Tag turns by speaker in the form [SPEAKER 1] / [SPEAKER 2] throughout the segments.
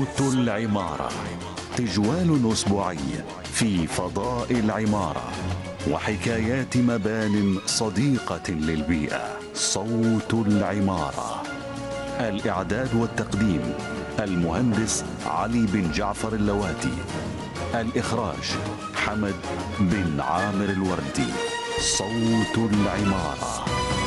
[SPEAKER 1] صوت العمارة تجوال أسبوعي في فضاء العمارة وحكايات مبان صديقة للبيئة صوت العمارة الإعداد والتقديم المهندس علي بن جعفر اللواتي الإخراج حمد بن عامر الوردي صوت العماره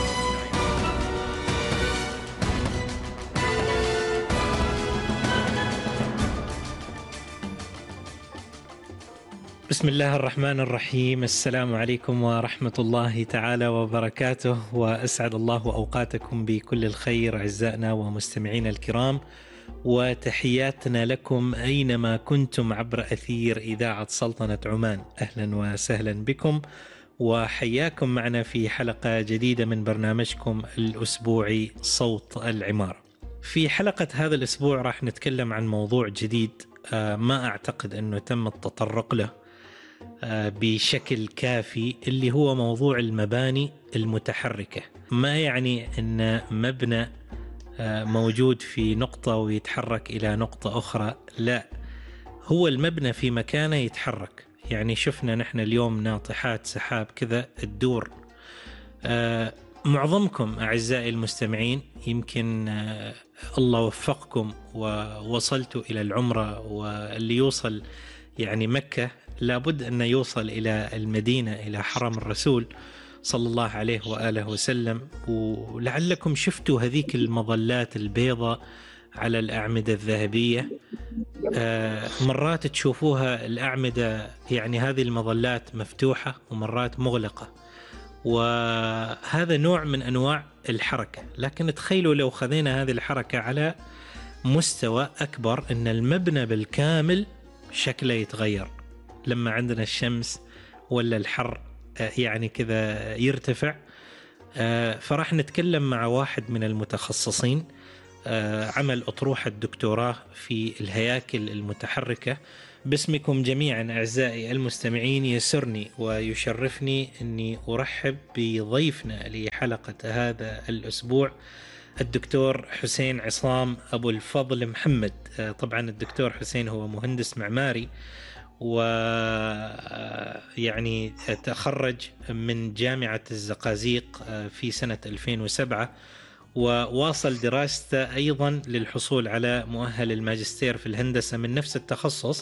[SPEAKER 2] بسم الله الرحمن الرحيم السلام عليكم ورحمة الله تعالى وبركاته وأسعد الله أوقاتكم بكل الخير أعزائنا ومستمعينا الكرام وتحياتنا لكم أينما كنتم عبر أثير إذاعة سلطنة عمان أهلا وسهلا بكم وحياكم معنا في حلقة جديدة من برنامجكم الأسبوعي صوت العمارة في حلقة هذا الأسبوع راح نتكلم عن موضوع جديد آه، ما أعتقد أنه تم التطرق له آه، بشكل كافي اللي هو موضوع المباني المتحركة ما يعني أن مبنى آه، موجود في نقطة ويتحرك إلى نقطة أخرى لا هو المبنى في مكانه يتحرك يعني شفنا نحن اليوم ناطحات سحاب كذا تدور آه، معظمكم أعزائي المستمعين يمكن الله وفقكم ووصلتوا إلى العمرة واللي يوصل يعني مكة لابد أن يوصل إلى المدينة إلى حرم الرسول صلى الله عليه وآله وسلم ولعلكم شفتوا هذيك المظلات البيضاء على الأعمدة الذهبية آه، مرات تشوفوها الأعمدة يعني هذه المظلات مفتوحة ومرات مغلقة وهذا نوع من أنواع الحركة لكن تخيلوا لو خذينا هذه الحركة على مستوى أكبر أن المبنى بالكامل شكله يتغير لما عندنا الشمس ولا الحر آه، يعني كذا يرتفع آه، فراح نتكلم مع واحد من المتخصصين آه، عمل أطروحة دكتوراه في الهياكل المتحركة باسمكم جميعا أعزائي المستمعين يسرني ويشرفني أني أرحب بضيفنا لحلقة هذا الأسبوع الدكتور حسين عصام أبو الفضل محمد طبعا الدكتور حسين هو مهندس معماري و يعني تخرج من جامعة الزقازيق آه، في سنة 2007 وواصل دراسته أيضا للحصول على مؤهل الماجستير في الهندسة من نفس التخصص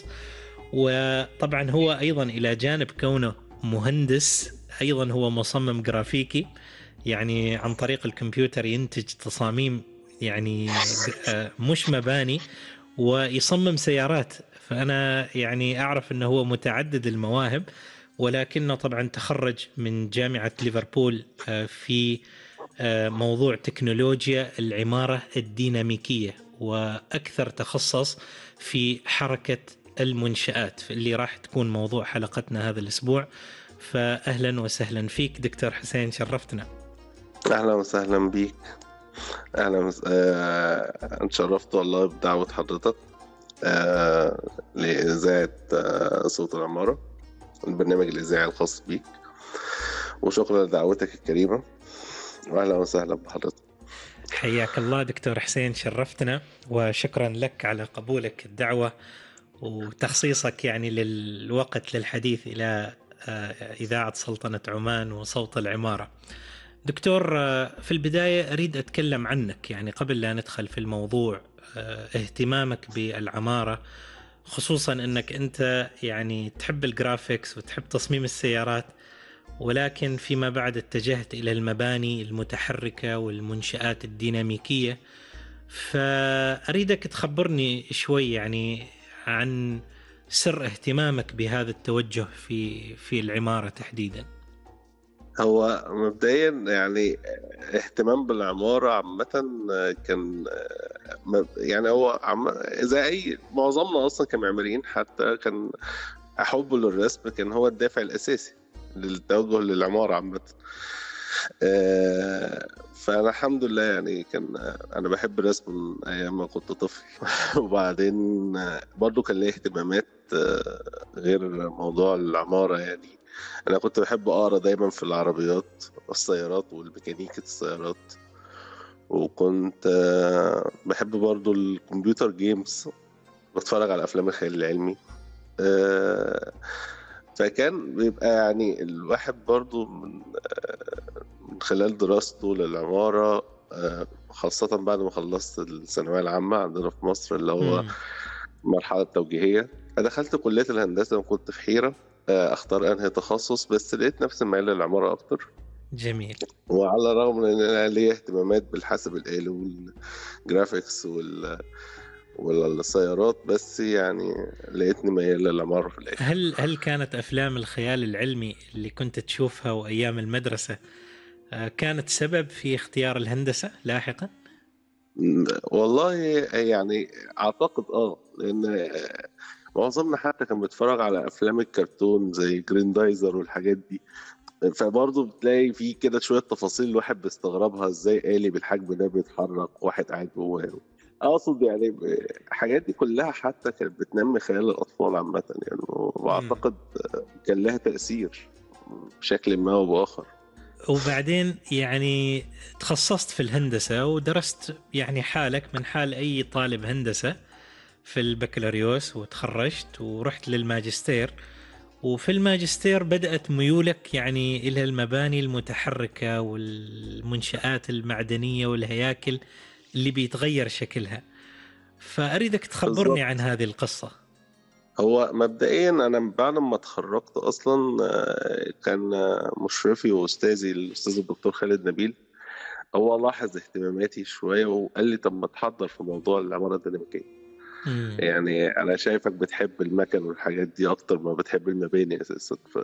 [SPEAKER 2] وطبعا هو أيضا إلى جانب كونه مهندس أيضا هو مصمم جرافيكي يعني عن طريق الكمبيوتر ينتج تصاميم يعني آه، مش مباني ويصمم سيارات فانا يعني اعرف انه هو متعدد المواهب ولكنه طبعا تخرج من جامعه ليفربول آه، في آه، موضوع تكنولوجيا العماره الديناميكيه واكثر تخصص في حركه المنشات اللي راح تكون موضوع حلقتنا هذا الاسبوع فاهلا وسهلا فيك دكتور حسين شرفتنا
[SPEAKER 3] اهلا وسهلا بيك اهلا وس... آه... اتشرفت والله بدعوه حضرتك آه، لإذاعة آه، صوت العمارة البرنامج الإذاعي الخاص بيك وشكرا لدعوتك الكريمة وأهلا وسهلا بحضرتك
[SPEAKER 2] حياك الله دكتور حسين شرفتنا وشكرا لك على قبولك الدعوة وتخصيصك يعني للوقت للحديث إلى آه، إذاعة سلطنة عمان وصوت العمارة دكتور في البداية أريد أتكلم عنك يعني قبل لا ندخل في الموضوع آه، اهتمامك بالعماره خصوصا انك انت يعني تحب الجرافيكس وتحب تصميم السيارات ولكن فيما بعد اتجهت الى المباني المتحركه والمنشات الديناميكيه فاريدك تخبرني شوي يعني عن سر اهتمامك بهذا التوجه في في العماره تحديدا.
[SPEAKER 3] هو مبدئيا يعني اهتمام بالعمارة عامة كان يعني هو عم زي أي معظمنا أصلا كمعماريين حتى كان حبه للرسم كان هو الدافع الأساسي للتوجه للعمارة عامة آه، فأنا الحمد لله يعني كان أنا بحب الرسم من أيام ما كنت طفل وبعدين برضو كان ليه اهتمامات آه، غير موضوع العمارة يعني انا كنت بحب اقرا دايما في العربيات السيارات والميكانيكا السيارات وكنت آه، بحب برضو الكمبيوتر جيمز بتفرج على افلام الخيال العلمي آه، فكان بيبقى يعني الواحد برضو من آه، من خلال دراسته للعمارة آه، خاصة بعد ما خلصت الثانوية العامة عندنا في مصر اللي هو
[SPEAKER 2] مم.
[SPEAKER 3] المرحلة التوجيهية دخلت كلية الهندسة وكنت في حيرة آه، اختار انهي تخصص بس لقيت نفسي مايل للعمارة اكتر
[SPEAKER 2] جميل
[SPEAKER 3] وعلى الرغم من ان انا ليا اهتمامات بالحاسب الآلي والجرافيكس وال والسيارات بس يعني لقيتني ميال للعمارة في الآخر
[SPEAKER 2] هل هل كانت افلام الخيال العلمي اللي كنت تشوفها وايام المدرسه آه، كانت سبب في اختيار الهندسه لاحقا؟
[SPEAKER 3] م- والله يعني اعتقد اه لان آه، معظمنا حتى كان بيتفرج على افلام الكرتون زي جريندايزر والحاجات دي فبرضه بتلاقي في كده شويه تفاصيل الواحد بيستغربها ازاي آلي بالحجم ده بيتحرك واحد قاعد جواه اقصد يعني ب- الحاجات دي كلها حتى كانت بتنمي خيال الاطفال عامه يعني واعتقد آه، كان لها تاثير بشكل ما او باخر
[SPEAKER 2] وبعدين يعني تخصصت في الهندسة ودرست يعني حالك من حال أي طالب هندسة في البكالوريوس وتخرجت ورحت للماجستير وفي الماجستير بدأت ميولك يعني إلى المباني المتحركة والمنشآت المعدنية والهياكل اللي بيتغير شكلها فأريدك تخبرني
[SPEAKER 3] بالضبط.
[SPEAKER 2] عن هذه القصة
[SPEAKER 3] هو مبدئيا انا بعد ما اتخرجت اصلا آه، كان آه، مشرفي واستاذي الاستاذ الدكتور خالد نبيل هو لاحظ اهتماماتي شويه وقال لي طب ما تحضر في موضوع العماره الديناميكيه
[SPEAKER 2] مم.
[SPEAKER 3] يعني انا شايفك بتحب المكن والحاجات دي اكتر ما بتحب المباني اساسا ف...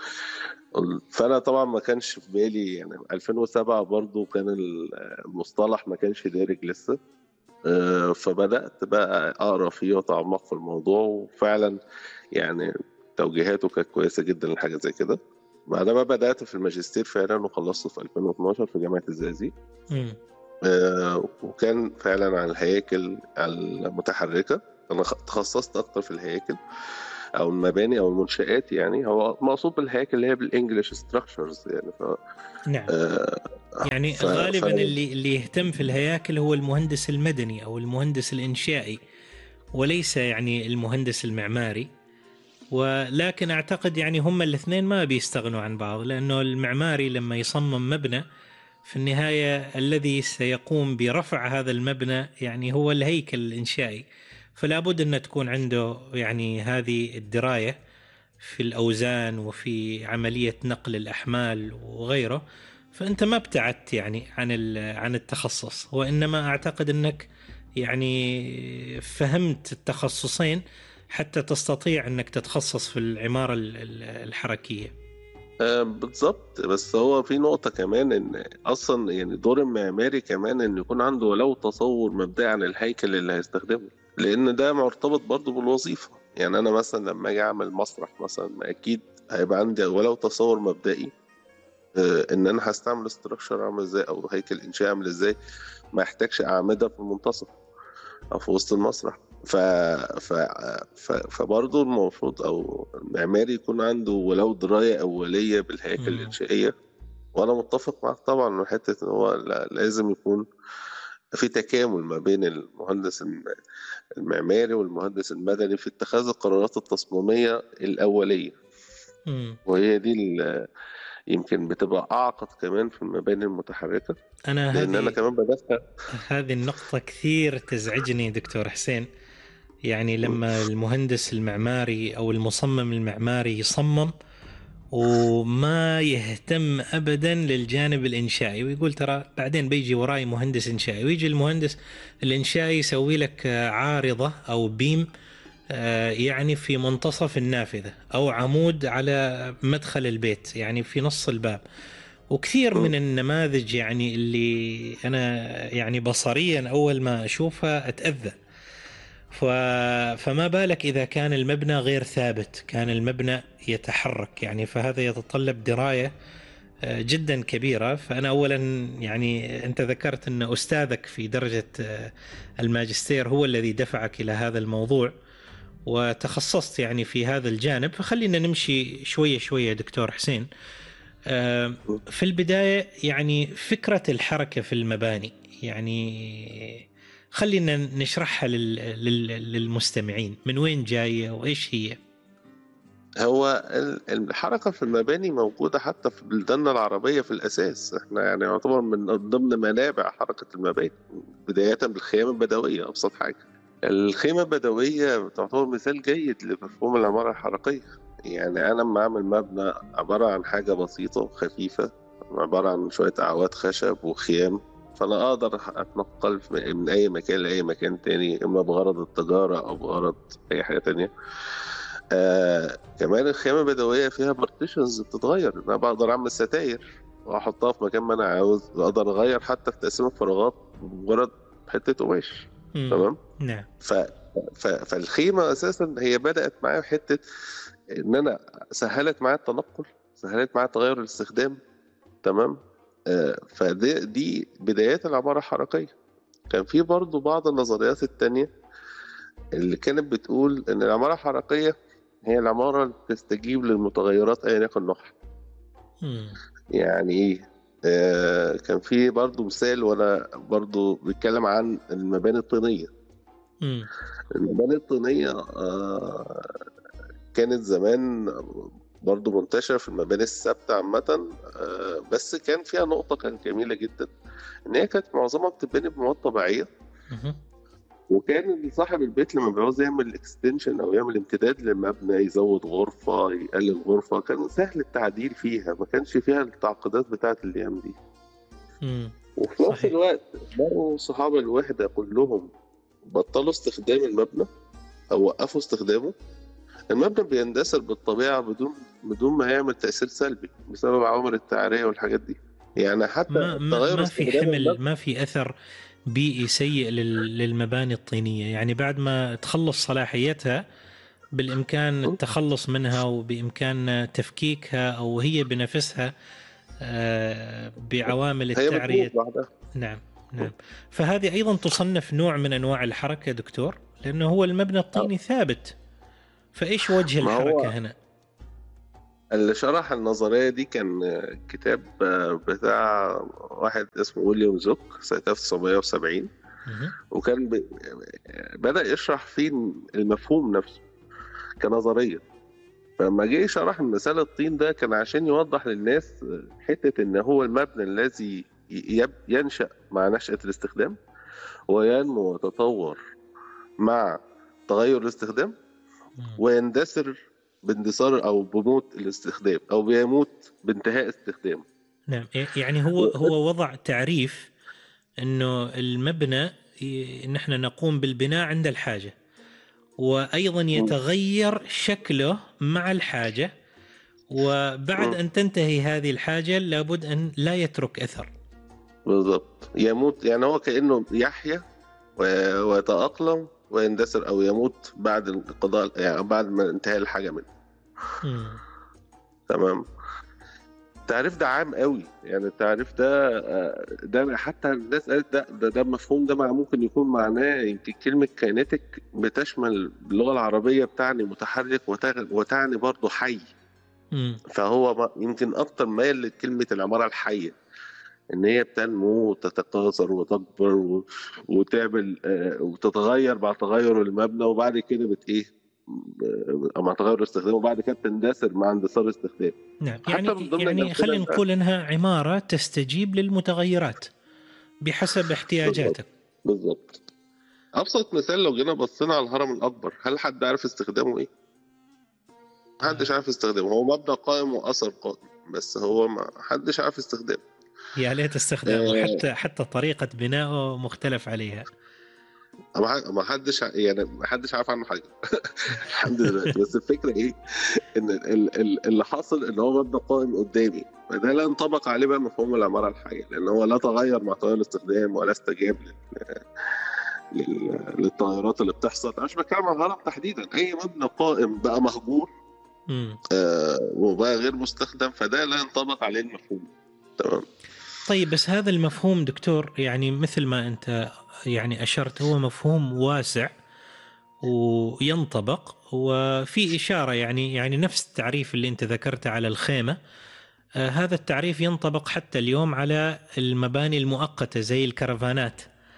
[SPEAKER 3] فانا طبعا ما كانش في بالي يعني 2007 برضو كان المصطلح ما كانش دارج لسه آه، فبدات بقى اقرا فيه واتعمق في الموضوع وفعلا يعني توجيهاته كانت كويسه جدا لحاجه زي كده بعد ما بدات في الماجستير فعلا وخلصته في 2012 في جامعه الزقازيق
[SPEAKER 2] مم.
[SPEAKER 3] آه، وكان فعلا عن الهياكل المتحركة أنا خ- تخصصت أكتر في الهياكل أو المباني أو المنشآت يعني هو مقصود بالهياكل اللي هي بالإنجلش ستراكشرز يعني ف...
[SPEAKER 2] نعم
[SPEAKER 3] آه،
[SPEAKER 2] يعني
[SPEAKER 3] ف-
[SPEAKER 2] غالبا
[SPEAKER 3] ف-
[SPEAKER 2] اللي اللي يهتم في الهياكل هو المهندس المدني او المهندس الانشائي وليس يعني المهندس المعماري ولكن اعتقد يعني هم الاثنين ما بيستغنوا عن بعض لانه المعماري لما يصمم مبنى في النهايه الذي سيقوم برفع هذا المبنى يعني هو الهيكل الانشائي فلا بد ان تكون عنده يعني هذه الدرايه في الاوزان وفي عمليه نقل الاحمال وغيره فانت ما ابتعدت يعني عن ال- عن التخصص وانما اعتقد انك يعني فهمت التخصصين حتى تستطيع انك تتخصص في العماره ال- ال- الحركيه.
[SPEAKER 3] آه، بالظبط بس هو في نقطة كمان إن أصلا يعني دور المعماري كمان إن يكون عنده ولو تصور مبدئي عن الهيكل اللي هيستخدمه لأن ده مرتبط برضه بالوظيفة يعني أنا مثلا لما أجي أعمل مسرح مثلا ما أكيد هيبقى عندي ولو تصور مبدئي آه، إن أنا هستعمل استراكشر عامل إزاي أو هيكل إنشاء عامل إزاي ما يحتاجش أعمدة في المنتصف أو في وسط المسرح ف... ف... ف... فبرضه المفروض او المعماري يكون عنده ولو درايه اوليه بالهياكل
[SPEAKER 2] مم.
[SPEAKER 3] الانشائيه وانا متفق معك طبعا من حته ان هو لا- لازم يكون في تكامل ما بين المهندس الم- المعماري والمهندس المدني في اتخاذ القرارات التصميميه الاوليه
[SPEAKER 2] مم.
[SPEAKER 3] وهي دي ال- يمكن بتبقى اعقد كمان في المباني المتحركه
[SPEAKER 2] انا
[SPEAKER 3] لان انا
[SPEAKER 2] هذه
[SPEAKER 3] كمان بدخل
[SPEAKER 2] هذه النقطة كثير تزعجني دكتور حسين يعني لما المهندس المعماري أو المصمم المعماري يصمم وما يهتم أبدا للجانب الإنشائي ويقول ترى بعدين بيجي وراي مهندس إنشائي ويجي المهندس الإنشائي يسوي لك آه، عارضة أو بيم آه، يعني في منتصف النافذة أو عمود على مدخل البيت يعني في نص الباب وكثير من النماذج يعني اللي انا يعني بصريا اول ما اشوفها اتاذى ف... فما بالك اذا كان المبنى غير ثابت كان المبنى يتحرك يعني فهذا يتطلب درايه آه، جدا كبيره فانا اولا يعني انت ذكرت ان استاذك في درجه آه، الماجستير هو الذي دفعك الى هذا الموضوع وتخصصت يعني في هذا الجانب فخلينا نمشي شويه شويه دكتور حسين آه، في البداية يعني فكرة الحركة في المباني يعني خلينا نشرحها لل... لل... للمستمعين من وين جايه وايش هي
[SPEAKER 3] هو ال- الحركة في المباني موجودة حتى في بلداننا العربية في الأساس احنا يعني يعتبر من ضمن منابع حركة المباني بداية بالخيام البدوية أبسط حاجة الخيمة البدوية تعتبر مثال جيد لمفهوم العمارة الحركية يعني أنا لما أعمل مبنى عبارة عن حاجة بسيطة وخفيفة عبارة عن شوية أعواد خشب وخيام فأنا أقدر أتنقل من أي مكان لأي مكان تاني إما بغرض التجارة أو بغرض أي حاجة تانية آه كمان الخيمة البدوية فيها بارتيشنز بتتغير أنا بقدر أعمل ستاير وأحطها في مكان ما أنا عاوز أقدر أغير حتى في تقسيم الفراغات بمجرد حتة قماش
[SPEAKER 2] مم.
[SPEAKER 3] تمام
[SPEAKER 2] نعم
[SPEAKER 3] ف... ف... فالخيمة أساسا هي بدأت معايا حتة إن أنا سهلت معايا التنقل سهلت معايا تغير الاستخدام تمام آه فدي دي بدايات العمارة الحركية كان في برضو بعض النظريات التانية اللي كانت بتقول إن العمارة الحركية هي العمارة اللي بتستجيب للمتغيرات أيا يكن نوعها
[SPEAKER 2] مم.
[SPEAKER 3] يعني إيه؟ آه كان في برضو مثال وأنا برضو بيتكلم عن المباني الطينية
[SPEAKER 2] مم.
[SPEAKER 3] المباني الطينية آه، كانت زمان برضو منتشرة في المباني الثابتة عامة آه، بس كان فيها نقطة كانت جميلة جدا إن هي كانت معظمها بتتبني بمواد طبيعية
[SPEAKER 2] مهم.
[SPEAKER 3] وكان صاحب البيت لما بيعوز يعمل اكستنشن أو يعمل امتداد للمبنى يزود غرفة يقلل غرفة كان سهل التعديل فيها ما كانش فيها التعقيدات بتاعة الأيام دي
[SPEAKER 2] مم.
[SPEAKER 3] وفي نفس
[SPEAKER 2] صحيح.
[SPEAKER 3] الوقت لو صحاب الوحدة كلهم بطلوا استخدام المبنى أو وقفوا استخدامه المبنى بيندثر بالطبيعة بدون بدون ما يعمل تأثير سلبي بسبب عوامل التعرية والحاجات دي يعني حتى
[SPEAKER 2] ما ما,
[SPEAKER 3] تغير
[SPEAKER 2] ما في
[SPEAKER 3] استخدام
[SPEAKER 2] حمل
[SPEAKER 3] المبنى
[SPEAKER 2] ما في اثر بيئي سيء لل- للمباني الطينيه يعني بعد ما تخلص صلاحيتها بالامكان التخلص منها وبامكان تفكيكها او هي بنفسها آه، بعوامل
[SPEAKER 3] هي
[SPEAKER 2] التعريه
[SPEAKER 3] بتموت بعدها
[SPEAKER 2] نعم نعم فهذه ايضا تصنف نوع من انواع الحركه دكتور لانه هو المبنى الطيني ثابت فايش وجه
[SPEAKER 3] ما هو-
[SPEAKER 2] الحركه هنا؟
[SPEAKER 3] اللي شرح النظرية دي كان كتاب بتاع واحد اسمه ويليام زوك سنة 1970
[SPEAKER 2] مهم.
[SPEAKER 3] وكان ب... بدأ يشرح فيه المفهوم نفسه كنظرية فلما جه شرح مثال الطين ده كان عشان يوضح للناس حتة إن هو المبنى الذي يب... ينشأ مع نشأة الاستخدام وينمو ويتطور مع تغير الاستخدام
[SPEAKER 2] مم.
[SPEAKER 3] ويندثر باندثار أو بموت الاستخدام أو بيموت بانتهاء استخدامه
[SPEAKER 2] نعم يعني هو هو وضع تعريف انه المبنى ي- نحن نقوم بالبناء عند الحاجه وايضا يتغير شكله مع الحاجه وبعد
[SPEAKER 3] مم.
[SPEAKER 2] ان تنتهي هذه الحاجه لابد ان لا يترك اثر
[SPEAKER 3] بالظبط يموت يعني هو كأنه يحيا و- ويتأقلم ويندثر أو يموت بعد القضاء يعني بعد ما انتهاء الحاجة منه
[SPEAKER 2] مم.
[SPEAKER 3] تمام التعريف ده عام قوي يعني التعريف ده آه، ده حتى الناس قالت ده ده, ده مفهوم ده مع- ممكن يكون معناه يمكن كلمة كاينتك بتشمل اللغة العربية بتعني متحرك وتغ- وتعني برضه حي
[SPEAKER 2] مم.
[SPEAKER 3] فهو ما- يمكن أكتر مايل لكلمة العمارة الحية إن هي بتنمو وتتكاثر وتكبر و... وتعمل آه، وتتغير مع تغير المبنى وبعد كده بت إيه آه، مع تغير الاستخدام وبعد كده بتندثر مع اندثار الاستخدام
[SPEAKER 2] نعم
[SPEAKER 3] حتى
[SPEAKER 2] يعني
[SPEAKER 3] من ضمن
[SPEAKER 2] يعني
[SPEAKER 3] الأمثلة
[SPEAKER 2] خلينا
[SPEAKER 3] بتاعت-
[SPEAKER 2] نقول انها عماره تستجيب للمتغيرات بحسب احتياجاتك
[SPEAKER 3] بالظبط ابسط مثال لو جينا بصينا على الهرم الاكبر هل حد عارف استخدامه ايه محدش عارف استخدامه هو مبنى قائم واثر قائم بس هو ما حدش عارف استخدامه
[SPEAKER 2] يا ليت استخدامه
[SPEAKER 3] آه.
[SPEAKER 2] حتى حتى طريقه بنائه مختلف عليها
[SPEAKER 3] ما ح- ما حدش ع- يعني ما حدش عارف عنه حاجه لحد دلوقتي بس الفكره ايه ان ال- ال- اللي حاصل ان هو مبنى قائم قدامي فده لا ينطبق عليه بقى مفهوم العماره الحيه لان هو لا تغير مع تغير الاستخدام ولا استجاب لل... لل... للتغيرات اللي بتحصل انا مش بتكلم عن الهرم تحديدا اي مبنى قائم بقى مهجور
[SPEAKER 2] مم.
[SPEAKER 3] آه وبقى غير مستخدم فده لا ينطبق عليه المفهوم تمام
[SPEAKER 2] طيب بس هذا المفهوم دكتور يعني مثل ما انت يعني اشرت هو مفهوم واسع وينطبق وفي اشاره يعني يعني نفس التعريف اللي انت ذكرته على الخيمه آه هذا التعريف ينطبق حتى اليوم على المباني المؤقته زي الكرفانات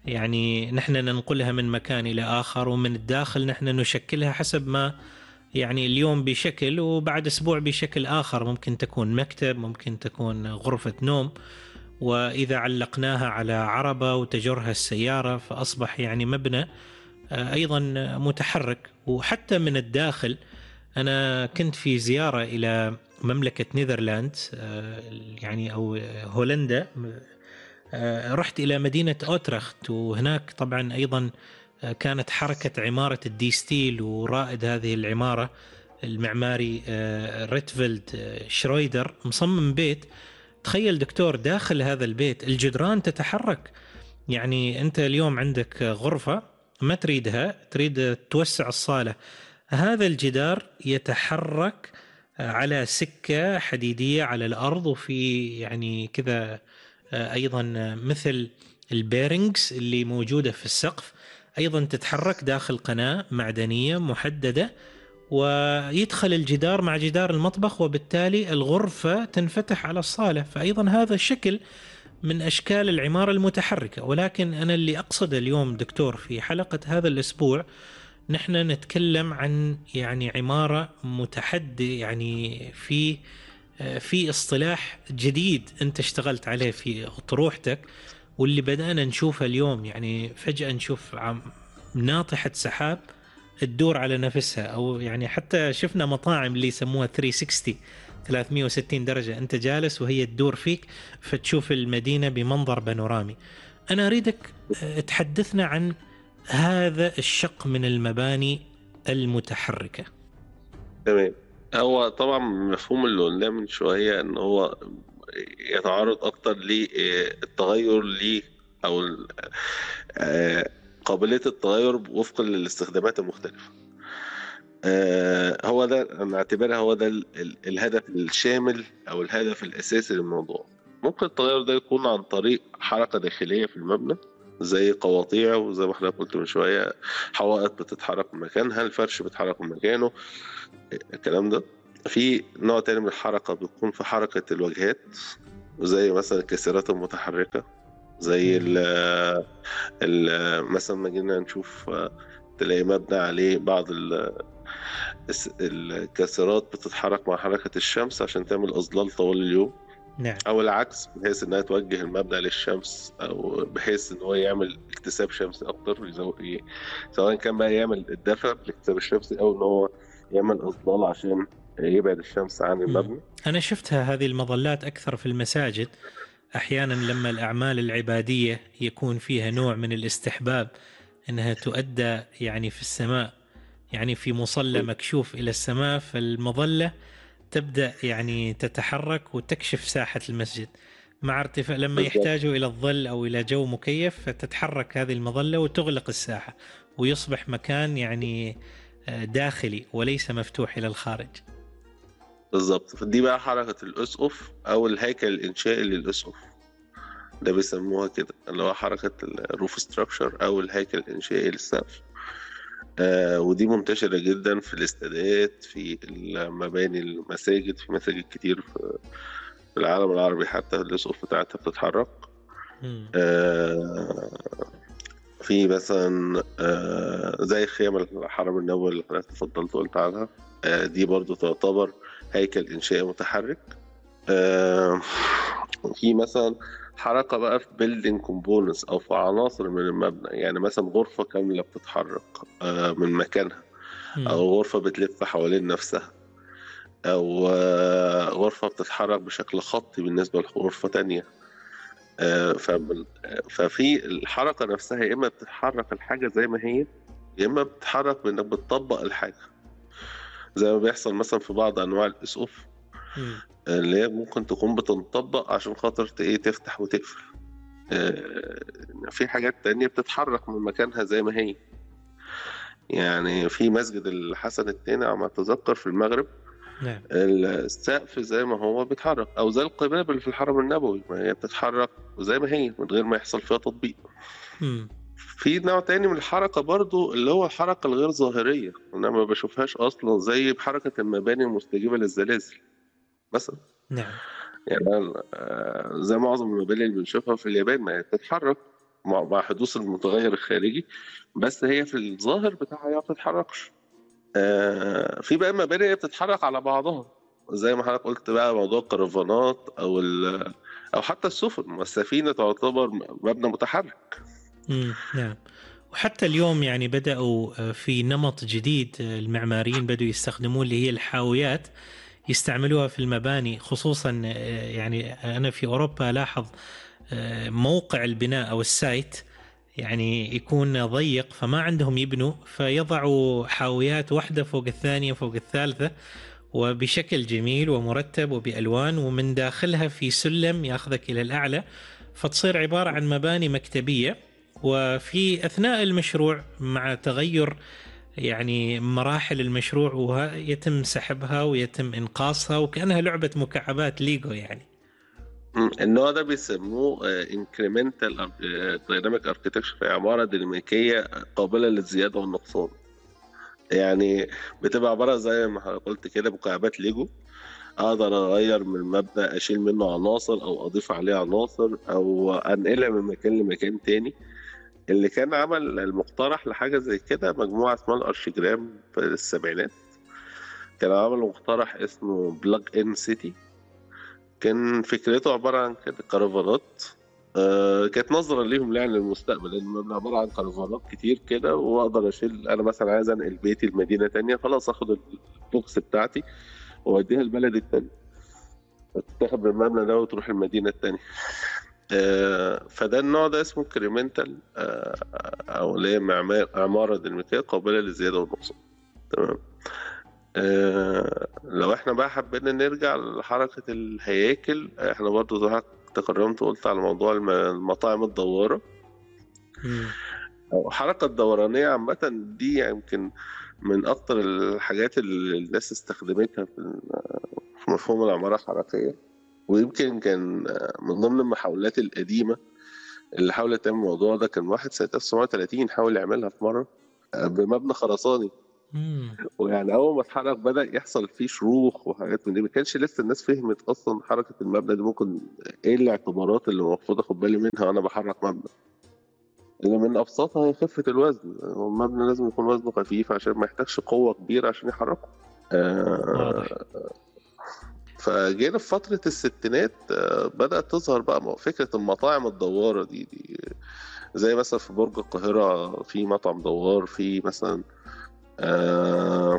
[SPEAKER 2] يعني نحن ننقلها من مكان إلى آخر ومن الداخل نحن نشكلها حسب ما يعني اليوم بشكل وبعد أسبوع بشكل آخر ممكن تكون مكتب ممكن تكون غرفة نوم وإذا علقناها على عربة وتجرها السيارة فأصبح يعني مبنى آه، أيضا متحرك وحتى من الداخل أنا كنت في زيارة إلى مملكة نيذرلاند آه، يعني أو هولندا آه، رحت إلى مدينة أوترخت وهناك طبعا أيضا كانت حركة عمارة الدي ستيل ورائد هذه العمارة المعماري ريتفيلد شرويدر مصمم بيت تخيل دكتور داخل هذا البيت الجدران تتحرك يعني انت اليوم عندك غرفه ما تريدها تريد توسع الصاله هذا الجدار يتحرك على سكه حديديه على الارض وفي يعني كذا ايضا مثل البيرنجز اللي موجوده في السقف ايضا تتحرك داخل قناه معدنيه محدده ويدخل الجدار مع جدار المطبخ وبالتالي الغرفة تنفتح على الصالة فأيضا هذا شكل من أشكال العمارة المتحركة ولكن أنا اللي أقصده اليوم دكتور في حلقة هذا الأسبوع نحن نتكلم عن يعني عمارة متحدي يعني في في اصطلاح جديد أنت اشتغلت عليه في طروحتك واللي بدأنا نشوفه اليوم يعني فجأة نشوف ناطحة سحاب تدور على نفسها او يعني حتى شفنا مطاعم اللي يسموها 360 360 درجه انت جالس وهي تدور فيك فتشوف المدينه بمنظر بانورامي. انا اريدك آه، تحدثنا عن هذا الشق من المباني المتحركه.
[SPEAKER 3] تمام هو طبعا مفهوم اللي قلناه من شويه ان هو يتعرض اكتر للتغير ل او آه، قابليه التغير وفقا للاستخدامات المختلفه آه، هو ده نعتبرها هو ده الهدف الشامل او الهدف الاساسي للموضوع ممكن التغير ده يكون عن طريق حركه داخليه في المبنى زي قواطيع وزي ما احنا قلت من شويه حوائط بتتحرك من مكانها الفرش بيتحرك من مكانه الكلام ده في نوع تاني من الحركه بتكون في حركه الواجهات زي مثلا الكسرات المتحركه زي ال ال مثلا ما جينا نشوف تلاقي مبنى عليه بعض الكسرات بتتحرك مع حركة الشمس عشان تعمل أظلال طوال اليوم
[SPEAKER 2] نعم.
[SPEAKER 3] أو العكس بحيث إنها توجه المبنى للشمس أو بحيث إن هو يعمل اكتساب شمسي أكتر سواء كان بقى يعمل الدفع بالاكتساب الشمسي أو إن هو يعمل أظلال عشان يبعد الشمس عن المبنى
[SPEAKER 2] أنا شفتها هذه المظلات أكثر في المساجد احيانا لما الاعمال العباديه يكون فيها نوع من الاستحباب انها تؤدى يعني في السماء يعني في مصلى مكشوف الى السماء فالمظله تبدا يعني تتحرك وتكشف ساحه المسجد مع ارتفاع لما يحتاجوا الى الظل او الى جو مكيف فتتحرك هذه المظله وتغلق الساحه ويصبح مكان يعني آه، داخلي وليس مفتوح الى الخارج.
[SPEAKER 3] بالظبط فدي بقى حركة الأسقف أو الهيكل الإنشائي للأسقف ده بيسموها كده اللي هو حركة الروف ستراكشر أو الهيكل الإنشائي للسقف آه ودي منتشرة جدا في الاستادات في المباني المساجد في مساجد كتير في, في العالم العربي حتى الأسقف بتاعتها بتتحرك آه في مثلا آه زي خيام الحرم النبوي اللي حضرتك تفضلت وقلت عنها آه دي برضو تعتبر هيكل إنشائي متحرك آه، في مثلا حركة بقى في بيلدينج كومبوننتس أو في عناصر من المبنى يعني مثلا غرفة كاملة بتتحرك آه، من مكانها أو غرفة بتلف حوالين نفسها أو آه، غرفة بتتحرك بشكل خطي بالنسبة لغرفة تانية ففي الحركة نفسها يا إما بتتحرك الحاجة زي ما هي يا إما بتتحرك بإنك بتطبق الحاجة زي ما بيحصل مثلا في بعض انواع الاسقف اللي هي ممكن تكون بتنطبق عشان خاطر ايه تفتح وتقفل آه، في حاجات تانية بتتحرك من مكانها زي ما هي يعني في مسجد الحسن الثاني على ما اتذكر في المغرب
[SPEAKER 2] نعم.
[SPEAKER 3] السقف زي ما هو بيتحرك او زي القباب اللي في الحرم النبوي ما هي بتتحرك زي ما هي من غير ما يحصل فيها تطبيق في نوع تاني من الحركة برضو اللي هو الحركة الغير ظاهرية أنا ما بشوفهاش أصلا زي بحركة المباني المستجيبة للزلازل مثلا
[SPEAKER 2] نعم
[SPEAKER 3] يعني آه، زي معظم المباني اللي بنشوفها في اليابان ما بتتحرك مع مع حدوث المتغير الخارجي بس هي في الظاهر بتاعها هي ما بتتحركش آه، في بقى مباني هي بتتحرك على بعضها زي ما حضرتك قلت بقى موضوع الكرفانات او ال- او حتى السفن والسفينه تعتبر مبنى متحرك
[SPEAKER 2] مم. نعم وحتى اليوم يعني بدأوا آه، في نمط جديد آه، المعماريين بدأوا يستخدمون اللي هي الحاويات يستعملوها في المباني خصوصا آه، يعني أنا في أوروبا ألاحظ آه، موقع البناء أو السايت يعني يكون ضيق فما عندهم يبنوا فيضعوا حاويات واحدة فوق الثانية فوق الثالثة وبشكل جميل ومرتب وبألوان ومن داخلها في سلم ياخذك إلى الأعلى فتصير عبارة عن مباني مكتبية وفي أثناء المشروع مع تغير يعني مراحل المشروع وها- يتم سحبها ويتم إنقاصها وكأنها لعبة مكعبات ليجو يعني
[SPEAKER 3] مم. النوع ده بيسموه انكريمنتال دايناميك اركتكشر في عماره ديناميكيه قابله للزياده والنقصان يعني بتبقى عباره زي ما حضرتك قلت كده مكعبات ليجو اقدر اغير من مبنى اشيل منه عناصر او اضيف عليه عناصر او انقلها من مكان لمكان تاني اللي كان عمل المقترح لحاجه زي كده مجموعه اسمها الارشيجرام في السبعينات كان عمل مقترح اسمه بلاج ان سيتي كان فكرته عباره عن كده كرفانات آه كانت نظرة ليهم يعني للمستقبل لان المبنى عباره عن كرفانات كتير كده واقدر اشيل انا مثلا عايز انقل بيتي لمدينه تانية خلاص اخد البوكس بتاعتي واوديها البلد التاني تاخد من المبنى ده وتروح المدينه التانية آه فده النوع ده اسمه كريمنتال آه او اللي هي معمار- عماره ديناميكيه قابله للزياده والنقصان تمام آه، لو احنا بقى حبينا نرجع لحركة الهياكل احنا برضو زي ما حضرتك تكرمت وقلت على موضوع الم- المطاعم الدوارة
[SPEAKER 2] مم.
[SPEAKER 3] أو الحركة الدورانية عامة دي يمكن من أكتر الحاجات اللي الناس استخدمتها في ال- في مفهوم العمارة الحركية ويمكن كان من ضمن المحاولات القديمة اللي حاولت تعمل الموضوع ده كان واحد سنة 1930 حاول يعملها في مرة بمبنى خرساني
[SPEAKER 2] مم.
[SPEAKER 3] ويعني اول ما اتحرك بدا يحصل فيه شروخ وحاجات من دي ما كانش لسه الناس فهمت اصلا حركه المبنى دي ممكن ايه الاعتبارات اللي المفروض اخد بالي منها وانا بحرك مبنى اللي من ابسطها هي خفه الوزن هو المبنى لازم يكون وزنه خفيف عشان ما يحتاجش قوه كبيره عشان يحركه
[SPEAKER 2] واضح.
[SPEAKER 3] آه فجينا في فتره الستينات آه بدات تظهر بقى مو- فكره المطاعم الدواره دي, دي زي مثلا في برج القاهره في مطعم دوار في مثلا آه،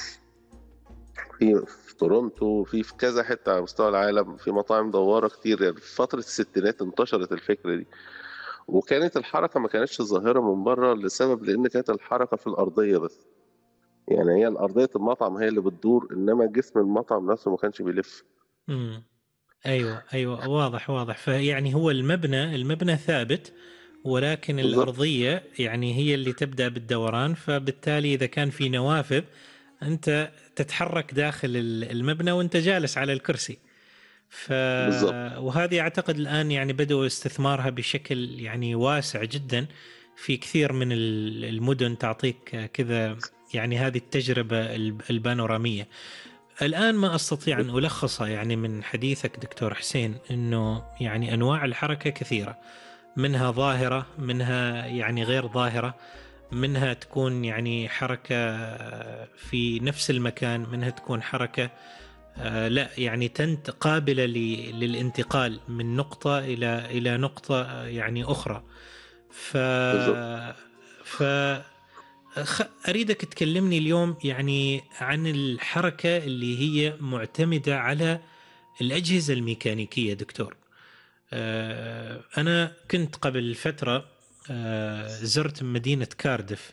[SPEAKER 3] في في تورونتو في في كذا حته على مستوى العالم في مطاعم دواره كتير يعني في فتره الستينات انتشرت الفكره دي وكانت الحركه ما كانتش ظاهره من بره لسبب لان كانت الحركه في الارضيه بس يعني هي الارضيه المطعم هي اللي بتدور انما جسم المطعم نفسه ما كانش بيلف
[SPEAKER 2] مم. ايوه ايوه واضح واضح فيعني هو المبنى المبنى ثابت ولكن
[SPEAKER 3] بالضبط.
[SPEAKER 2] الارضيه يعني هي اللي تبدا بالدوران فبالتالي اذا كان في نوافذ انت تتحرك داخل ال- المبنى وانت جالس على الكرسي ف
[SPEAKER 3] بالضبط.
[SPEAKER 2] وهذه اعتقد الان يعني بدأوا استثمارها بشكل يعني واسع جدا في كثير من ال- المدن تعطيك كذا يعني هذه التجربه الب- البانوراميه الآن ما أستطيع أن ألخصها يعني من حديثك دكتور حسين أنه يعني أنواع الحركة كثيرة منها ظاهرة منها يعني غير ظاهرة منها تكون يعني حركة في نفس المكان منها تكون حركة آه، لا يعني تنت قابلة ل- للانتقال من نقطة إلى إلى نقطة آه، يعني أخرى ف
[SPEAKER 3] بالضبط.
[SPEAKER 2] ف خ- اريدك تكلمني اليوم يعني عن الحركه اللي هي معتمده على الاجهزه الميكانيكيه دكتور. آه، انا كنت قبل فتره آه، زرت مدينه كاردف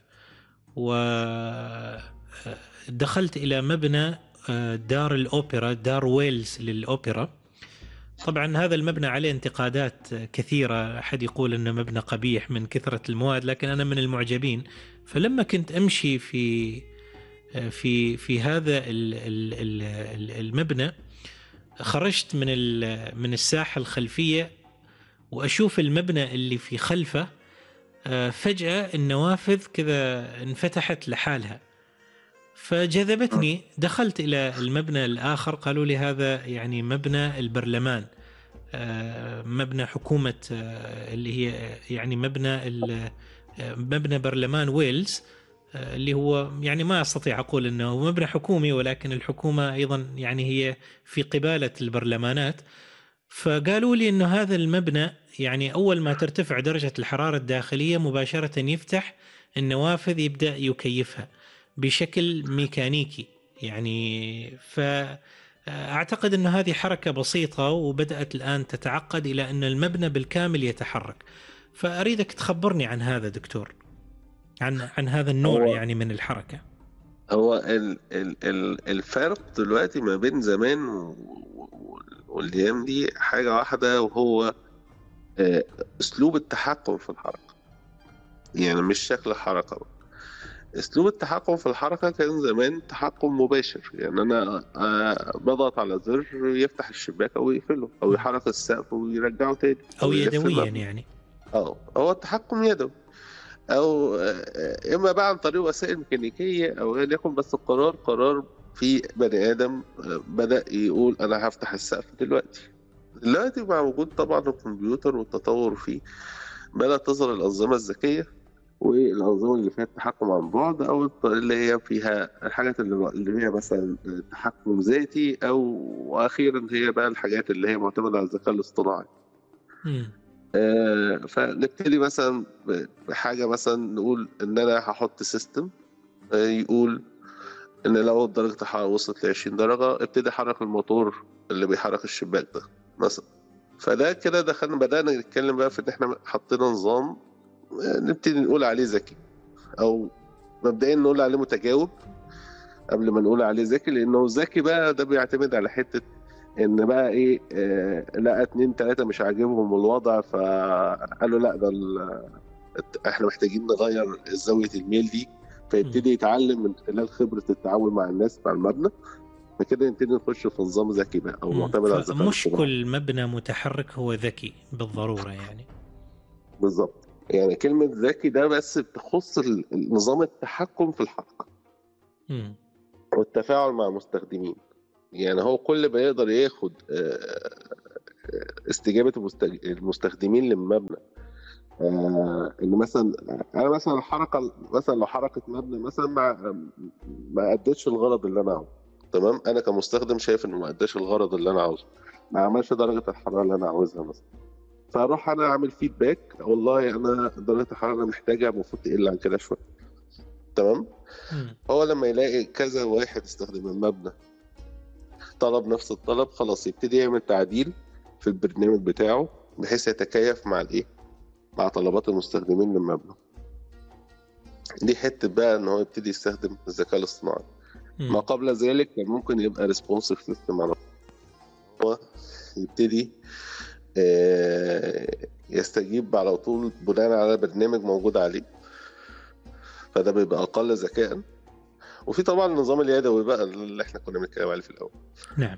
[SPEAKER 2] ودخلت الى مبنى آه، دار الاوبرا دار ويلز للاوبرا. طبعا هذا المبنى عليه انتقادات كثيره، احد يقول انه مبنى قبيح من كثره المواد، لكن انا من المعجبين. فلما كنت امشي في في في هذا ال- ال- ال- ال- المبنى خرجت من ال- من الساحه الخلفيه واشوف المبنى اللي في خلفه آه، فجاه النوافذ كذا انفتحت لحالها فجذبتني دخلت الى المبنى الاخر قالوا لي هذا يعني مبنى البرلمان مبنى حكومة اللي هي يعني مبنى مبنى برلمان ويلز اللي هو يعني ما استطيع اقول انه مبنى حكومي ولكن الحكومه ايضا يعني هي في قباله البرلمانات فقالوا لي انه هذا المبنى يعني اول ما ترتفع درجه الحراره الداخليه مباشره يفتح النوافذ يبدا يكيفها بشكل ميكانيكي يعني ف اعتقد انه هذه حركه بسيطه وبدات الان تتعقد الى ان المبنى بالكامل يتحرك فاريدك تخبرني عن هذا دكتور عن عن هذا النوع يعني من الحركه
[SPEAKER 3] هو ال ال ال الفرق دلوقتي ما بين زمان والايام دي حاجه واحده وهو اسلوب التحكم في الحركه يعني مش شكل الحركه بقى. اسلوب التحكم في الحركه كان زمان تحكم مباشر يعني انا بضغط على زر يفتح الشباك او يقفله او يحرك السقف ويرجعه تاني
[SPEAKER 2] او يدويا يعني
[SPEAKER 3] اه هو التحكم يدوي او اما بقى عن طريق وسائل ميكانيكيه او غير يكن بس القرار قرار في بني ادم بدا يقول انا هفتح السقف دلوقتي دلوقتي مع وجود طبعا الكمبيوتر والتطور فيه بدات تظهر الانظمه الذكيه والانظمه اللي فيها التحكم عن بعد او اللي هي فيها الحاجات اللي هي مثلا تحكم ذاتي او واخيرا هي بقى الحاجات اللي هي معتمده على الذكاء الاصطناعي آه فنبتدي مثلا بحاجه مثلا نقول ان انا هحط سيستم آه يقول ان لو درجه الحراره وصلت ل 20 درجه ابتدي حرك الموتور اللي بيحرك الشباك ده مثلا فده كده دخلنا بدانا نتكلم بقى في ان احنا حطينا نظام نبتدي نقول عليه ذكي او مبدئيا نقول عليه متجاوب قبل ما نقول عليه ذكي لانه ذكي بقى ده بيعتمد على حته ان بقى ايه آه لقى اتنين تلاته مش عاجبهم الوضع فقالوا لا ده احنا محتاجين نغير زاويه الميل دي فيبتدي يتعلم من خلال خبره التعامل مع الناس مع المبنى فكده نبتدي نخش في نظام ذكي بقى او معتمد على الذكاء
[SPEAKER 2] مش كل مبنى متحرك هو ذكي بالضروره يعني
[SPEAKER 3] بالظبط يعني كلمة ذكي ده بس بتخص نظام التحكم في الحركة والتفاعل مع المستخدمين يعني هو كل ما يقدر ياخد استجابة المستخدمين للمبنى ان مثلا انا مثلا الحركه مثلا لو حركه مبنى مثلا ما ما ادتش الغرض اللي انا عاوزه تمام انا كمستخدم شايف انه ما اداش الغرض اللي انا عاوزه ما عملش درجه الحراره اللي انا عاوزها مثلا فاروح انا اعمل فيدباك والله انا درجه الحراره محتاجه المفروض تقل عن كده شويه تمام هو لما يلاقي كذا واحد استخدم المبنى طلب نفس الطلب خلاص يبتدي يعمل تعديل في البرنامج بتاعه بحيث يتكيف مع الايه مع طلبات المستخدمين للمبنى دي حته بقى ان هو يبتدي يستخدم الذكاء الاصطناعي ما قبل ذلك كان ممكن يبقى ريسبونسيف سيستم على هو يبتدي يستجيب على طول بناء على برنامج موجود عليه فده بيبقى اقل ذكاء وفي طبعا النظام اليدوي بقى اللي احنا كنا بنتكلم عليه في الاول
[SPEAKER 2] نعم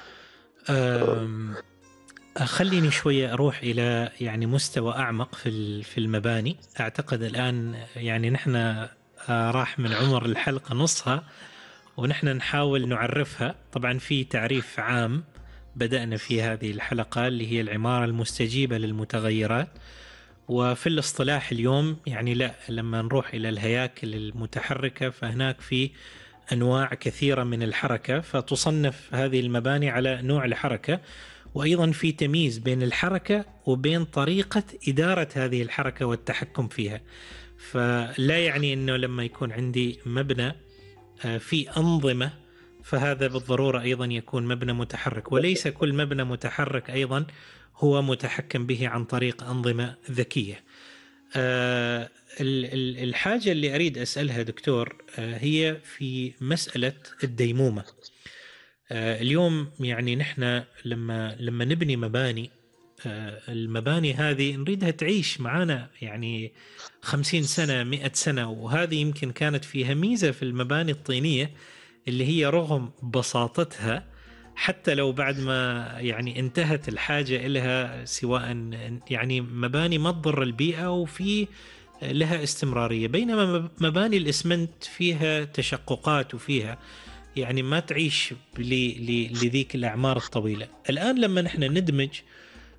[SPEAKER 2] خليني شوية أروح إلى يعني مستوى أعمق في في المباني أعتقد الآن يعني نحن راح من عمر الحلقة نصها ونحن نحاول نعرفها طبعا في تعريف عام بدأنا في هذه الحلقة اللي هي العمارة المستجيبة للمتغيرات وفي الاصطلاح اليوم يعني لا لما نروح إلى الهياكل المتحركة فهناك في أنواع كثيرة من الحركة فتصنف هذه المباني على نوع الحركة وأيضا في تمييز بين الحركة وبين طريقة إدارة هذه الحركة والتحكم فيها فلا يعني أنه لما يكون عندي مبنى في أنظمة فهذا بالضرورة أيضا يكون مبنى متحرك وليس كل مبنى متحرك أيضا هو متحكم به عن طريق أنظمة ذكية أه الحاجة اللي أريد أسألها دكتور أه هي في مسألة الديمومة أه اليوم يعني نحن لما لما نبني مباني المباني هذه نريدها تعيش معنا يعني خمسين سنة مئة سنة وهذه يمكن كانت فيها ميزة في المباني الطينية اللي هي رغم بساطتها حتى لو بعد ما يعني انتهت الحاجة إلها سواء يعني مباني ما تضر البيئة وفي لها استمرارية بينما مباني الإسمنت فيها تشققات وفيها يعني ما تعيش لذيك الأعمار الطويلة الآن لما نحن ندمج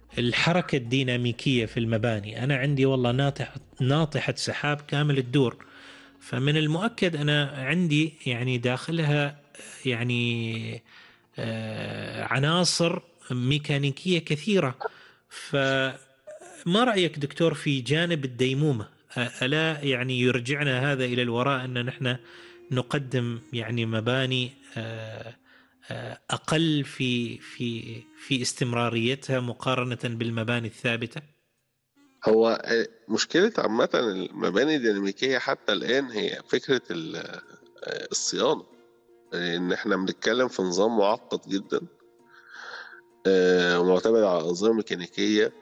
[SPEAKER 2] الحركة الديناميكية في المباني أنا عندي والله ناطحة, ناطحة سحاب كامل الدور فمن المؤكد أنا عندي يعني داخلها يعني آه، عناصر ميكانيكية كثيرة فما رأيك دكتور في جانب الديمومة ألا يعني يرجعنا هذا إلى الوراء أن نحن نقدم يعني مباني آه، آه، اقل في في في استمراريتها مقارنه بالمباني الثابته؟
[SPEAKER 3] هو آه، مشكلة عامة المباني الديناميكية حتى الآن هي فكرة الصيانة إن إحنا بنتكلم في نظام معقد جدا ومعتمد على أنظمة ميكانيكية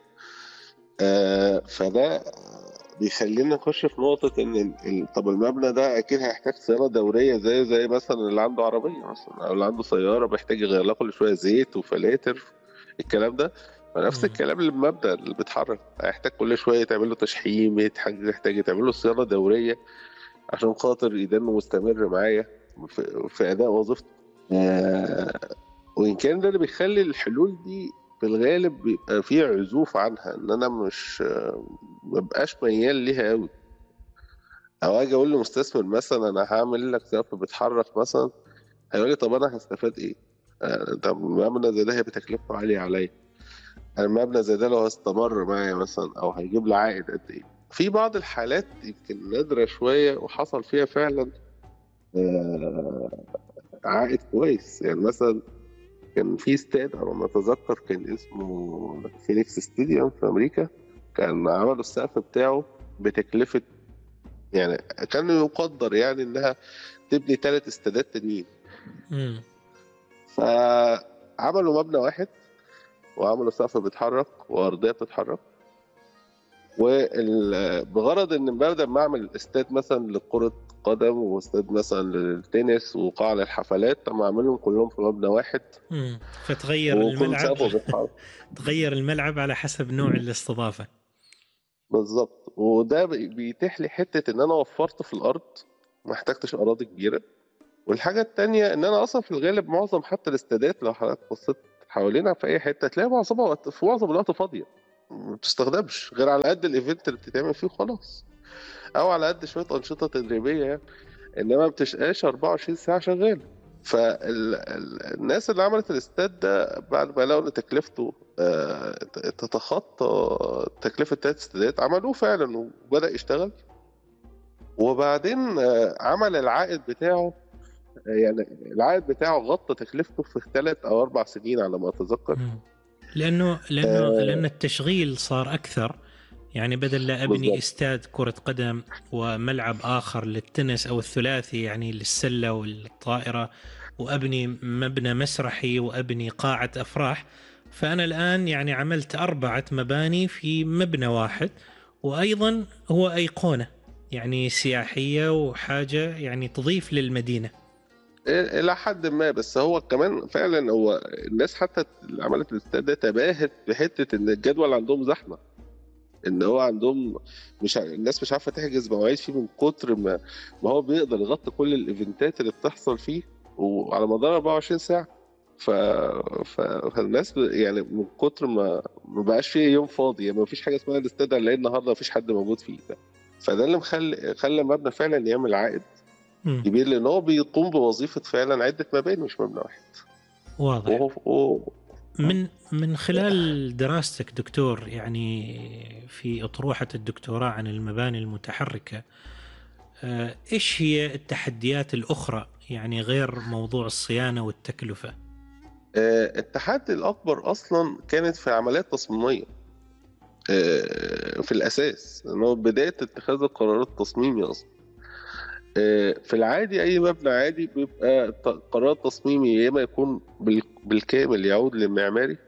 [SPEAKER 3] فده بيخلينا نخش في نقطة إن طب المبنى ده أكيد هيحتاج صيانة دورية زي زي مثلا اللي عنده عربية مثلا أو اللي عنده سيارة بيحتاج يغير لها كل شوية زيت وفلاتر الكلام ده فنفس الكلام اللي المبنى اللي بيتحرك هيحتاج كل شوية تعمل له تشحيم يحتاج تعمل له صيانة دورية عشان خاطر يدنه مستمر معايا في, في أداء وظيفته آه وإن كان ده اللي بيخلي الحلول دي في الغالب بيبقى في عزوف عنها ان انا مش مبقاش ميال ليها قوي او اجي اقول لمستثمر مثلا انا هعمل لك سقف بيتحرك مثلا هيقول لي طب انا هستفاد ايه؟ آه، طب مبنى زي ده هيبقى تكلفته عاليه عليا المبنى زي ده لو استمر معايا مثلا او هيجيب لي عائد قد ايه؟ في بعض الحالات يمكن نادره شويه وحصل فيها فعلا آه، عائد كويس يعني مثلا كان في استاد على ما اتذكر كان اسمه فينيكس ستاديوم في امريكا كان عملوا السقف بتاعه بتكلفه يعني كان يقدر يعني انها تبني ثلاث استادات تانيين فعملوا مبنى واحد وعملوا سقف بيتحرك وارضيه بتتحرك وبغرض ان بدل ما اعمل استاد مثلا لكره قدم واستاد مثلا للتنس وقاعه للحفلات طب اعملهم كلهم في مبنى واحد
[SPEAKER 2] مم. فتغير الملعب تغير الملعب على حسب نوع الاستضافه
[SPEAKER 3] بالظبط وده بيتيح لي حته ان انا وفرت في الارض ما احتجتش اراضي كبيره والحاجه الثانيه ان انا اصلا في الغالب معظم حتى الاستادات لو حضرتك بصيت حوالينا في اي حته تلاقي معظمها في معظم الوقت فاضيه ما بتستخدمش غير على قد الايفنت اللي بتتعمل فيه خلاص او على قد شويه انشطه تدريبيه يعني انما ما بتشقاش 24 ساعه شغاله فالناس اللي عملت الاستاد ده بعد ما لقوا ان تكلفته آه، تتخطى تكلفه ثلاث استادات عملوه فعلا وبدا يشتغل وبعدين آه، عمل العائد بتاعه يعني العائد بتاعه غطى تكلفته في ثلاث او اربع سنين على ما اتذكر
[SPEAKER 2] لانه لانه آه لان التشغيل صار اكثر يعني بدل لا ابني بالضبط. استاد كره قدم وملعب اخر للتنس او الثلاثي يعني للسله والطائره وابني مبنى مسرحي وابني قاعه افراح فانا الان يعني عملت اربعه مباني في مبنى واحد وايضا هو ايقونه يعني سياحيه وحاجه يعني تضيف للمدينه
[SPEAKER 3] الى حد ما بس هو كمان فعلا هو الناس حتى اللي عملت الاستاد ده تباهت بحته ان الجدول عندهم زحمه ان هو عندهم مش الناس مش عارفه تحجز مواعيد فيه من كتر ما ما هو بيقدر يغطي كل الايفنتات اللي بتحصل فيه وعلى مدار 24 ساعه ف... ف... فالناس يعني من كتر ما ما بقاش فيه يوم فاضي يعني ما فيش حاجه اسمها الاستاد هنلاقي النهارده ما فيش حد موجود فيه ده فده اللي مخلي خلى المبنى فعلا يعمل عائد كبير لان هو بيقوم بوظيفه فعلا عده مباني مش مبنى واحد
[SPEAKER 2] واضح وهو... وهو... من من خلال دراستك دكتور يعني في اطروحه الدكتوراه عن المباني المتحركه آه، ايش هي التحديات الاخرى يعني غير موضوع الصيانه والتكلفه؟
[SPEAKER 3] آه، التحدي الاكبر اصلا كانت في العمليات التصميميه آه، في الاساس انه بدايه اتخاذ القرارات التصميميه اصلا في العادي اي مبنى عادي بيبقى قرار تصميمي يا اما يكون بالكامل يعود للمعماري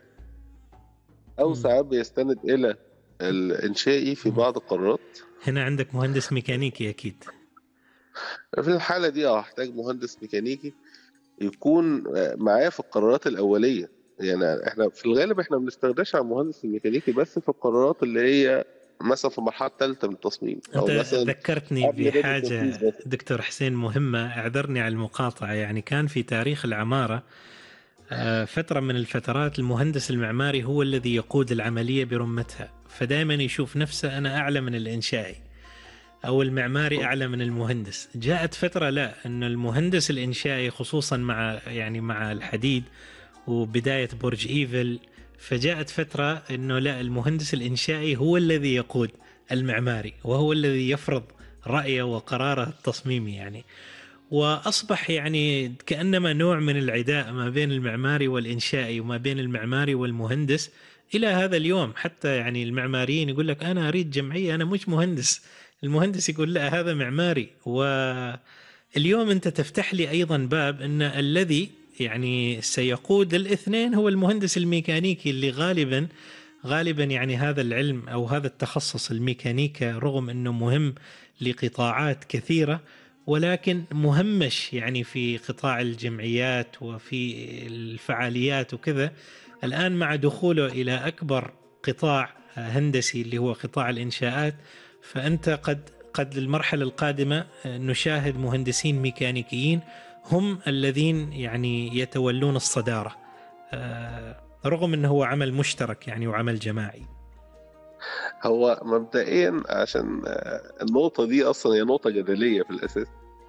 [SPEAKER 3] او ساعات بيستند الى الانشائي في بعض القرارات
[SPEAKER 2] هنا عندك مهندس ميكانيكي اكيد
[SPEAKER 3] في الحاله دي اه احتاج مهندس ميكانيكي يكون معايا في القرارات الاوليه يعني احنا في الغالب احنا ما بنستخدمش على المهندس الميكانيكي بس في القرارات اللي هي مثلا في المرحله الثالثه من التصميم
[SPEAKER 2] او انت مثلا ذكرتني بحاجه دكتور حسين مهمه اعذرني على المقاطعه يعني كان في تاريخ العماره آه، فترة من الفترات المهندس المعماري هو الذي يقود العملية برمتها فدائما يشوف نفسه أنا أعلى من الإنشائي أو المعماري أعلى من المهندس جاءت فترة لا أن المهندس الإنشائي خصوصا مع يعني مع الحديد وبداية برج إيفل فجاءت فترة أنه لا المهندس الإنشائي هو الذي يقود المعماري وهو الذي يفرض رأيه وقراره التصميمي يعني واصبح يعني كانما نوع من العداء ما بين المعماري والانشائي وما بين المعماري والمهندس الى هذا اليوم حتى يعني المعماريين يقول لك انا اريد جمعيه انا مش مهندس المهندس يقول لا هذا معماري واليوم انت تفتح لي ايضا باب ان الذي يعني سيقود الاثنين هو المهندس الميكانيكي اللي غالبا غالبا يعني هذا العلم او هذا التخصص الميكانيكا رغم انه مهم لقطاعات كثيره ولكن مهمش يعني في قطاع الجمعيات وفي الفعاليات وكذا الان مع دخوله الى اكبر قطاع هندسي اللي هو قطاع الانشاءات فانت قد قد للمرحله القادمه نشاهد مهندسين ميكانيكيين هم الذين يعني يتولون الصداره رغم انه هو عمل مشترك يعني وعمل جماعي
[SPEAKER 3] هو مبدئيا عشان النقطة دي أصلا هي نقطة جدلية في الأساس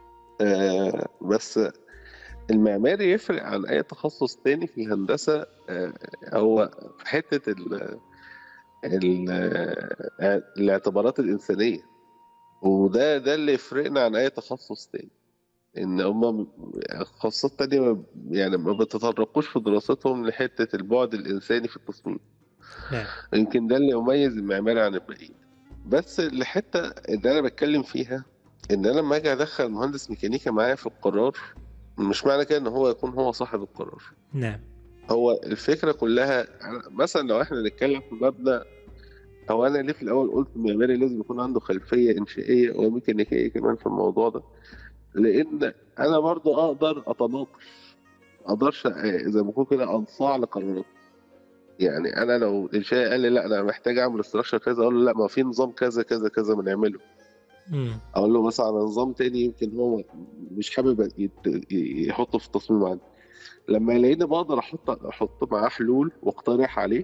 [SPEAKER 3] بس المعماري يفرق عن أي تخصص تاني في الهندسة هو في حتة ال ال الاعتبارات الإنسانية وده ده اللي يفرقنا عن أي تخصص تاني إن هم تخصصات تانية يعني ما بتتطرقوش في دراستهم لحتة البعد الإنساني في التصميم
[SPEAKER 2] نعم.
[SPEAKER 3] يمكن ده اللي يميز المعماري عن الباقيين بس الحته اللي انا بتكلم فيها ان انا لما اجي ادخل مهندس ميكانيكا معايا في القرار مش معنى كده ان هو يكون هو صاحب القرار
[SPEAKER 2] نعم
[SPEAKER 3] هو الفكره كلها مثلا لو احنا نتكلم في مبنى هو انا ليه في الاول قلت المعماري لازم يكون عنده خلفيه انشائيه وميكانيكيه كمان في الموضوع ده لان انا برضو اقدر اتناقش ما اقدرش زي ما بقول كده انصاع لقرارات يعني انا لو الانشاء قال لي لا انا محتاج اعمل استراكشر كذا اقول له لا ما في نظام كذا كذا كذا بنعمله
[SPEAKER 2] مم.
[SPEAKER 3] اقول له مثلا على نظام تاني يمكن هو مش حابب يت- يحطه في التصميم عندي لما يلاقيني بقدر احط احط معاه حلول واقترح عليه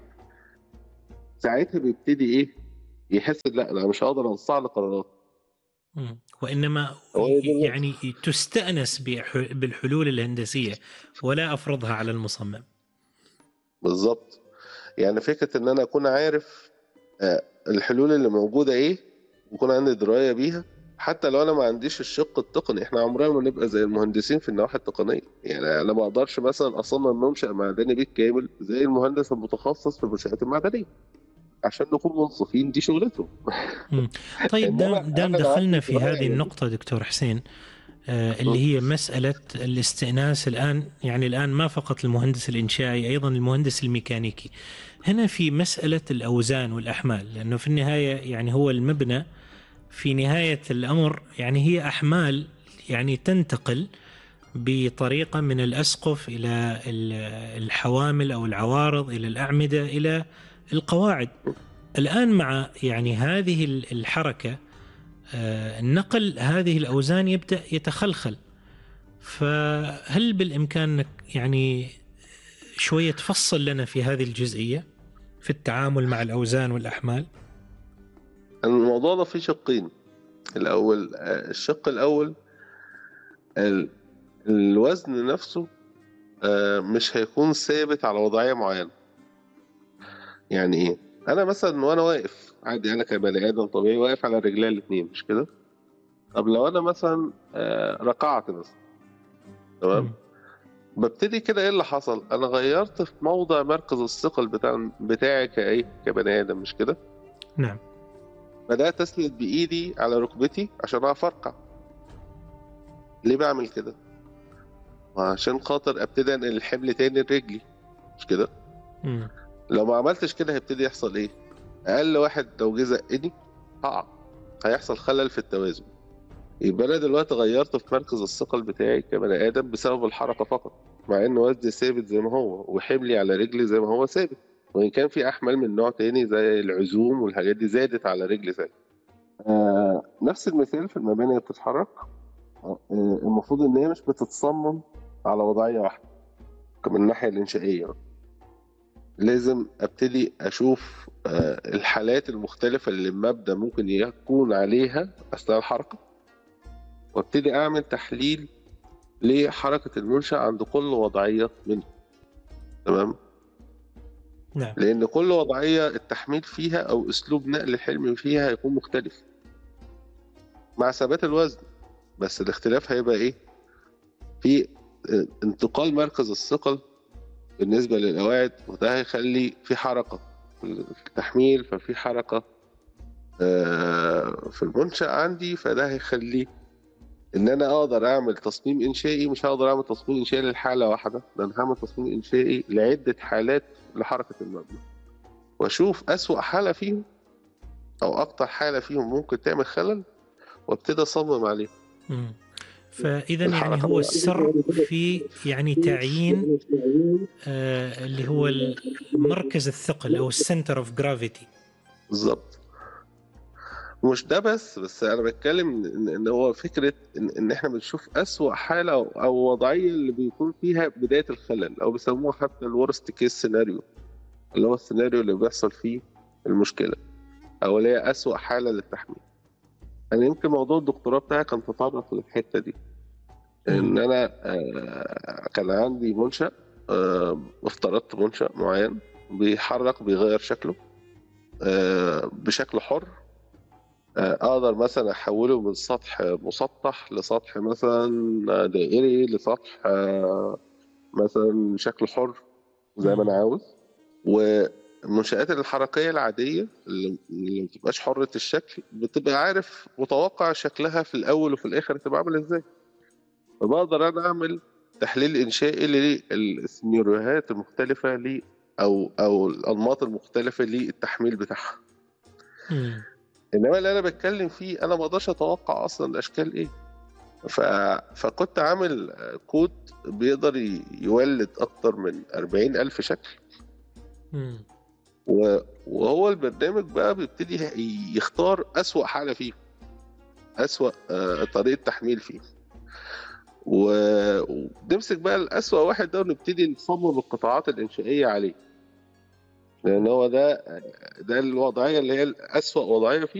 [SPEAKER 3] ساعتها بيبتدي ايه يحس لا انا مش هقدر انصاع لقرارات
[SPEAKER 2] مم. وانما
[SPEAKER 3] هو ده اللي-
[SPEAKER 2] يعني تستانس بح- بالحلول الهندسيه ولا افرضها على المصمم
[SPEAKER 3] بالظبط يعني فكره ان انا اكون عارف آه، الحلول اللي موجوده ايه ويكون عندي درايه بيها حتى لو انا ما عنديش الشق التقني احنا عمرنا ما نبقى زي المهندسين في النواحي التقنيه يعني انا ما اقدرش مثلا اصمم منشا معدني بالكامل زي المهندس المتخصص في المنشات المعدنيه عشان نكون منصفين دي شغلته
[SPEAKER 2] طيب دام
[SPEAKER 3] إنما
[SPEAKER 2] دام
[SPEAKER 3] أنا لو
[SPEAKER 2] دخلنا
[SPEAKER 3] عندي
[SPEAKER 2] في
[SPEAKER 3] دراية
[SPEAKER 2] هذه
[SPEAKER 3] يعني-
[SPEAKER 2] النقطة دكتور حسين آه، اللي هي مسألة الاستئناس الآن يعني الآن ما فقط المهندس الإنشائي أيضا المهندس الميكانيكي هنا في مسألة الأوزان والأحمال لأنه في النهاية يعني هو المبنى في نهاية الأمر يعني هي أحمال يعني تنتقل بطريقة من الأسقف إلى ال- الحوامل أو العوارض إلى الأعمدة إلى القواعد الآن مع يعني هذه ال- الحركة آه، نقل هذه الأوزان يبدأ يتخلخل فهل بالإمكان أنك يعني شوية تفصل لنا في هذه الجزئية في التعامل مع الأوزان والأحمال
[SPEAKER 3] الموضوع ده فيه شقين الأول آه، الشق الأول ال- الوزن نفسه آه، مش هيكون ثابت على وضعية معينة يعني إيه؟ أنا مثلا وأنا واقف عادي أنا كبني آدم طبيعي واقف على رجلي الاتنين مش كده؟ طب لو أنا مثلا آه، ركعت مثلا تمام؟
[SPEAKER 2] مم.
[SPEAKER 3] ببتدي كده ايه اللي حصل؟ انا غيرت في موضع مركز الثقل بتاع بتاعي كايه؟ كبني ادم مش كده؟
[SPEAKER 2] نعم
[SPEAKER 3] بدأت أسند بإيدي على ركبتي عشان أعرف أركع ليه بعمل كده؟ عشان خاطر أبتدي أنقل الحمل تاني لرجلي مش كده؟
[SPEAKER 2] مم.
[SPEAKER 3] لو ما عملتش كده هيبتدي يحصل إيه؟ أقل واحد لو جه زقني هقع هيحصل خلل في التوازن يبقى أنا دلوقتي غيرت في مركز الثقل بتاعي كبني آدم بسبب الحركة فقط مع إن وزني ثابت زي ما هو وحملي على رجلي زي ما هو ثابت وإن كان في أحمال من نوع تاني زي العزوم والحاجات دي زادت على رجلي زي آه نفس المثال في المباني اللي بتتحرك آه المفروض ان هي مش بتتصمم على وضعيه واحده من الناحيه الانشائيه لازم ابتدي اشوف آه، الحالات المختلفه اللي المبنى ممكن يكون عليها اثناء الحركه وابتدي اعمل تحليل لحركه المنشا عند كل وضعيه منهم تمام
[SPEAKER 2] نعم
[SPEAKER 3] لان كل وضعيه التحميل فيها او اسلوب نقل الحمل فيها هيكون مختلف مع ثبات الوزن بس الاختلاف هيبقى ايه في انتقال مركز الثقل بالنسبه للقواعد وده هيخلي في حركه في التحميل ففي حركه آه، في المنشأ عندي فده هيخلي ان انا اقدر اعمل تصميم انشائي مش هقدر اعمل تصميم انشائي للحاله واحده ده انا هعمل تصميم انشائي لعده حالات لحركه المبنى واشوف اسوأ حاله فيهم او اكتر حاله فيهم ممكن تعمل خلل وابتدي اصمم عليه
[SPEAKER 2] مم. فاذا يعني
[SPEAKER 3] الحركة
[SPEAKER 2] هو السر في يعني تعيين آه اللي هو مركز الثقل او السنتر اوف جرافيتي
[SPEAKER 3] بالظبط مش ده بس بس انا بتكلم ان إن هو فكره ان, إن احنا بنشوف اسوأ حاله او, أو وضعيه اللي بيكون فيها بدايه الخلل او بيسموها حتى الورست كيس سيناريو اللي هو السيناريو اللي بيحصل فيه المشكله او اللي هي اسوأ حاله للتحميل انا يمكن موضوع الدكتوراه بتاعي كان تطرق للحته دي ان انا آه، كان عندي منشا آه، افترضت منشا معين بيحرك بيغير شكله آه، بشكل حر آه، اقدر مثلا احوله من سطح مسطح لسطح مثلا دائري لسطح آه، مثلا شكل حر زي ما انا عاوز والمنشآت الحركية العادية اللي اللي ما بتبقاش حرة الشكل بتبقى عارف متوقع شكلها في الأول وفي الآخر هتبقى عامل إزاي فبقدر أنا أعمل تحليل إنشائي للسيناريوهات المختلفة لي أو أو الأنماط المختلفة للتحميل بتاعها
[SPEAKER 2] مم.
[SPEAKER 3] انما اللي انا بتكلم فيه انا ما اقدرش اتوقع اصلا الاشكال ايه ف... فكنت عامل كود بيقدر ي- يولد اكتر من 40 الف شكل
[SPEAKER 2] مم.
[SPEAKER 3] و... وهو البرنامج بقى بيبتدي ي- يختار اسوأ حالة فيه اسوأ آه، طريقة تحميل فيه و... ونمسك بقى الاسوأ واحد ده ونبتدي نصمم القطاعات الانشائية عليه لان هو ده ده الوضعية اللي هي الاسوأ وضعية فيه